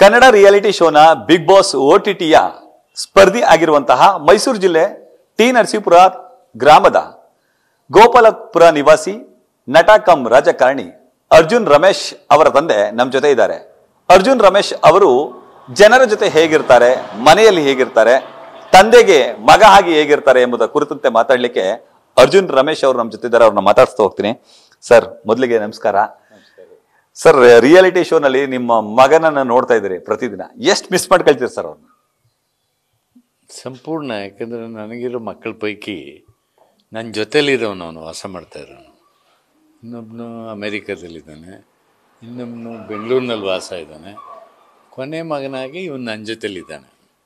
Kannada reality ಶೋನ big boss ಓಟಿಟಿಯ ಸ್ಪರ್ಧಿ ಆಗಿರುವಂತಹ ಮೈಸೂರು ಜಿಲ್ಲೆ ಟಿ ನರಸೀಪುರ ಗ್ರಾಮದ ಗೋಪಾಲಪುರ ನಿವಾಸಿ ನಟ ಕಮ್ ರಾಜಕಾರಣಿ ಅರ್ಜುನ್ ರಮೇಶ್ ಅವರ ತಂದೆ ನಮ್ಮ ಜೊತೆ ಇದ್ದಾರೆ ಅರ್ಜುನ್ ರಮೇಶ್ ಅವರು ಜನರ ಜೊತೆ ಹೇಗಿರ್ತಾರೆ ಮನೆಯಲ್ಲಿ ಹೇಗಿರ್ತಾರೆ ತಂದೆಗೆ ಮಗ ಹಾಗೆ ಹೇಗಿರ್ತಾರೆ ಎಂಬುದರ ಕುರಿತಂತೆ ಮಾತಾಡ್ಲಿಕ್ಕೆ ಅರ್ಜುನ್ ರಮೇಶ್ ಅವರು ನಮ್ಮ ಜೊತೆ ಇದ್ದಾರೆ ಅವ್ರನ್ನ ಮಾತಾಡ್ಸ್ತಾ ಹೋಗ್ತೀನಿ ಸರ್ ಮೊದಲಿಗೆ ನಮಸ್ಕಾರ ಸರ್ ರಿಯಾಲಿಟಿ ಶೋನಲ್ಲಿ ನಿಮ್ಮ ಮಗನನ್ನ ನೋಡ್ತಾ ಇದ್ದೀರಿ ಪ್ರತಿದಿನ ಎಷ್ಟು ಮಿಸ್ ಮಾಡ್ಕೊಳ್ತೀರಿ ಸರ್ ಅವ್ರನ್ನ ಸಂಪೂರ್ಣ ಯಾಕಂದರೆ ನನಗಿರೋ ಮಕ್ಕಳ ಪೈಕಿ ನನ್ನ ಜೊತೇಲಿರೋನು ಅವನು ವಾಸ ಮಾಡ್ತಾ ಇರೋನು ಇನ್ನೊಬ್ಬನು ಅಮೇರಿಕಾದಲ್ಲಿದ್ದಾನೆ ಇನ್ನೊಬ್ಬನು ಬೆಂಗಳೂರಿನಲ್ಲಿ ವಾಸ ಇದ್ದಾನೆ ಕೊನೆ ಮಗನಾಗಿ ಇವನು ನನ್ನ ಜೊತೆಲಿದ್ದಾನೆ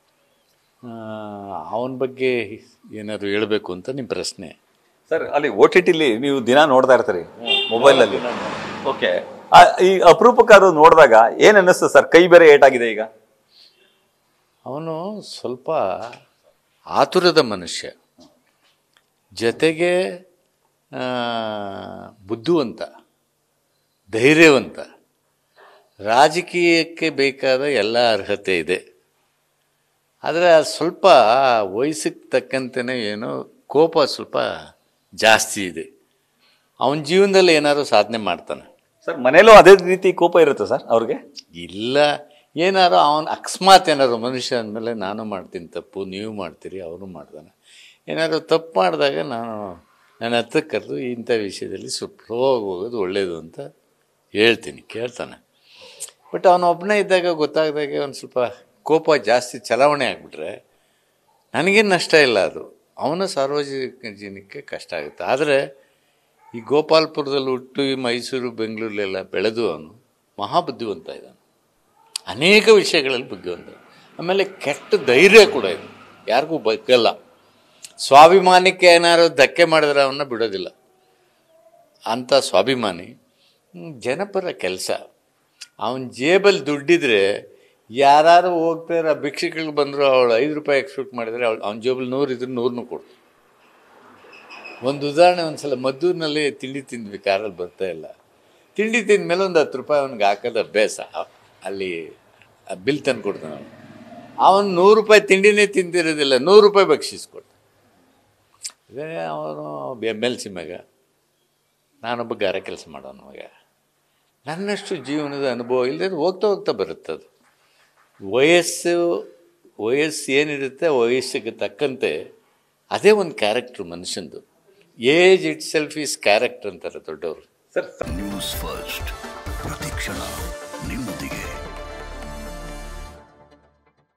ಅವನ ಬಗ್ಗೆ ಏನಾದ್ರು ಹೇಳಬೇಕು ಅಂತ ನಿಮ್ಮ ಪ್ರಶ್ನೆ ಸರ್ ಅಲ್ಲಿ ಓ ಟಿ ಟಿಲಿ ನೀವು ದಿನ ನೋಡ್ತಾ ಇರ್ತೀರಿ ಮೊಬೈಲ್ ಅಲ್ಲಿ ಓಕೆ ಈ ಅಪರೂಪಕ್ಕಾದ್ರು ನೋಡಿದಾಗ ಏನ್ ಅನ್ನಿಸ್ತು ಸರ್ ಕೈ ಬೇರೆ ಏಟಾಗಿದೆ ಈಗ ಅವನು ಸ್ವಲ್ಪ ಆತುರದ ಮನುಷ್ಯ ಜೊತೆಗೆ ಆ, ಬುದ್ಧಿವಂತ ಧೈರ್ಯವಂತ ರಾಜಕೀಯಕ್ಕೆ ಬೇಕಾದ ಎಲ್ಲ ಅರ್ಹತೆ ಇದೆ ಆದರೆ ಅದು ಸ್ವಲ್ಪ ವಯಸ್ಸಿಗೆ ತಕ್ಕಂತೆಯೇ ಏನೋ ಕೋಪ ಸ್ವಲ್ಪ ಜಾಸ್ತಿ ಇದೆ ಅವನ ಜೀವನದಲ್ಲಿ ಏನಾದ್ರು ಸಾಧನೆ ಮಾಡ್ತಾನೆ ಸರ್ ಮನೇಲೂ ಅದೇ ರೀತಿ ಕೋಪ ಇರುತ್ತೆ ಸರ್ ಅವ್ರಿಗೆ ಇಲ್ಲ ಏನಾರು ಅವನು ಅಕಸ್ಮಾತ್ ಏನಾದ್ರು ಮನುಷ್ಯ ಅಂದಮೇಲೆ ನಾನು ಮಾಡ್ತೀನಿ ತಪ್ಪು ನೀವು ಮಾಡ್ತೀರಿ ಅವರು ಮಾಡ್ತಾನೆ ಏನಾದ್ರು ತಪ್ಪು ಮಾಡಿದಾಗ ನಾನು ನನ್ನ ಹತ್ರಕ್ಕೆ ಕರೆದು ಇಂಥ ವಿಷಯದಲ್ಲಿ ಸ್ವಲ್ಪ ಹೋಗಿ ಹೋಗೋದು ಒಳ್ಳೆಯದು ಅಂತ ಹೇಳ್ತೀನಿ ಕೇಳ್ತಾನೆ ಬಟ್ ಅವನು ಒಬ್ಬನೇ ಇದ್ದಾಗ ಗೊತ್ತಾಗದಾಗೆ ಒಂದು ಸ್ವಲ್ಪ ಕೋಪ ಜಾಸ್ತಿ ಚಲಾವಣೆ ಆಗಿಬಿಟ್ರೆ ನನಗೇನು ನಷ್ಟ ಇಲ್ಲ ಅದು ಅವನ ಸಾರ್ವಜನಿಕಕ್ಕೆ ಕಷ್ಟ ಆಗುತ್ತೆ ಆದರೆ ಈ ಗೋಪಾಲ್ಪುರದಲ್ಲಿ ಹುಟ್ಟು ಈ ಮೈಸೂರು ಬೆಂಗಳೂರಲ್ಲೆಲ್ಲ ಬೆಳೆದು ಅವನು ಮಹಾಬುದ್ಧಿವಂತ ಇದ್ದಾನೆ ಅನೇಕ ವಿಷಯಗಳಲ್ಲಿ ಬುದ್ಧಿವಂತ ಆಮೇಲೆ ಕೆಟ್ಟ ಧೈರ್ಯ ಕೂಡ ಇದೆ ಯಾರಿಗೂ ಬಗ್ಗಲ್ಲ ಸ್ವಾಭಿಮಾನಕ್ಕೆ ಏನಾದ್ರು ಧಕ್ಕೆ ಮಾಡಿದ್ರೆ ಅವನ್ನ ಬಿಡೋದಿಲ್ಲ ಅಂಥ ಸ್ವಾಭಿಮಾನಿ ಹ್ಮ್, ಜನಪರ ಕೆಲಸ ಅವನ ಜೇಬಲ್ಲಿ ದುಡ್ಡಿದ್ರೆ ಯಾರು ಹೋಗ್ತಾರೆ ಭಿಕ್ಷುಗಳು ಬಂದರು ಅವಳು ಐದು ರೂಪಾಯಿ ಎಕ್ಸ್ಪೆಕ್ಟ್ ಮಾಡಿದರೆ ಅವಳು ಅವ್ನ ಜೇಬಲ್ಲಿ ನೂರು ಇದ್ರೆ ನೂರನ್ನು ಕೊಡ್ತು ಒಂದು ಉದಾಹರಣೆ ಒಂದು ಸಲ ಮದ್ದೂರಿನಲ್ಲಿ ತಿಂಡಿ ತಿಂದ್ವಿ ಕಾರಲ್ಲಿ ಬರ್ತಾ ಇಲ್ಲ ತಿಂಡಿ ತಿಂದ ಮೇಲೆ ಒಂದು ಹತ್ತು ರೂಪಾಯಿ ಅವ್ನಿಗೆ ಹಾಕೋದು ಅಭ್ಯಾಸ ಅಲ್ಲಿ ಬಿಲ್ ತಂದು ಕೊಡ್ತಾನೆ ಅವನು ಅವನು ನೂರು ರೂಪಾಯಿ ತಿಂಡಿನೇ ತಿಂದಿರೋದಿಲ್ಲ ನೂರು ರೂಪಾಯಿ ಬಕ್ಷಿಸ್ಕೊಡ್ತಾನೆ ಇದೇ ಅವನು ಎಮ್ ಎಲ್ ಸಿ ಮಗ ನಾನೊಬ್ಬ ಗಾರ ಕೆಲಸ ಮಾಡೋನು ಮಗ ನನ್ನಷ್ಟು ಜೀವನದ ಅನುಭವ ಇಲ್ಲದೆ ಹೋಗ್ತಾ ಹೋಗ್ತಾ ಬರುತ್ತೆ ಅದು ವಯಸ್ಸು ವಯಸ್ಸು ಏನಿರುತ್ತೆ ವಯಸ್ಸಿಗೆ ತಕ್ಕಂತೆ ಅದೇ ಒಂದು ಕ್ಯಾರೆಕ್ಟ್ರು ಮನುಷ್ಯಂದು age itself is character ಅಂತಾರೆ ದೊಡ್ಡವರು ಸರ್ ನ್ಯೂಸ್ ಫಸ್ಟ್ ಪ್ರತಿಕ್ಷಣ ನಿಮ್ಮ